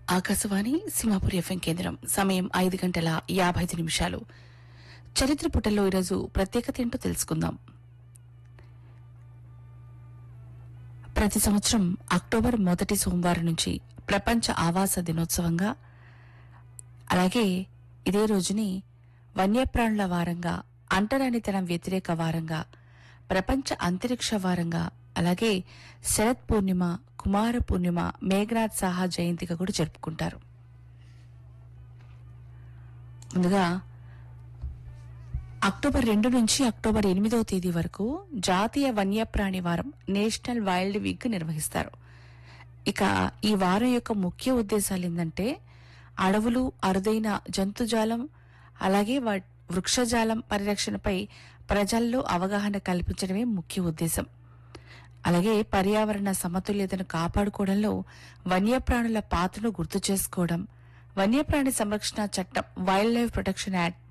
Akashvani Simhapur FM కేంద్రం సమయం ఐదు గంటల యాభై ఐదు నిమిషాలు చరిత్ర పుటల్లో ఈరోజు ప్రత్యేకత ఏంటో తెలుసుకుందాం ప్రతి సంవత్సరం అక్టోబర్ మొదటి సోమవారం నుంచి ప్రపంచ ఆవాస దినోత్సవంగా అలాగే ఇదే రోజుని వన్యప్రాణుల వారంగా అంటరానితనం వ్యతిరేక వారంగా ప్రపంచ అంతరిక్ష వారంగా అలాగే శరత్ పూర్ణిమ కుమార పూర్ణిమ మేఘనాథ్ సాహా జయంతిగా కూడా జరుపుకుంటారు ముందుగా అక్టోబర్ రెండు నుంచి అక్టోబర్ ఎనిమిదవ తేదీ వరకు జాతీయ వన్యప్రాణి వారం నేషనల్ వైల్డ్ వీక్ నిర్వహిస్తారు ఇక ఈ వారం యొక్క ముఖ్య ఉద్దేశాలు ఏంటంటే అడవులు అరుదైన జంతుజాలం అలాగే వా- వృక్షజాలం పరిరక్షణపై ప్రజల్లో అవగాహన కల్పించడమే ముఖ్య ఉద్దేశం అలాగే పర్యావరణ సమతుల్యతను కాపాడుకోవడంలో వన్యప్రాణుల పాత్రను గుర్తు చేసుకోవడం వన్యప్రాణి సంరక్షణ చట్టం వైల్డ్ లైఫ్ ప్రొటెక్షన్ యాక్ట్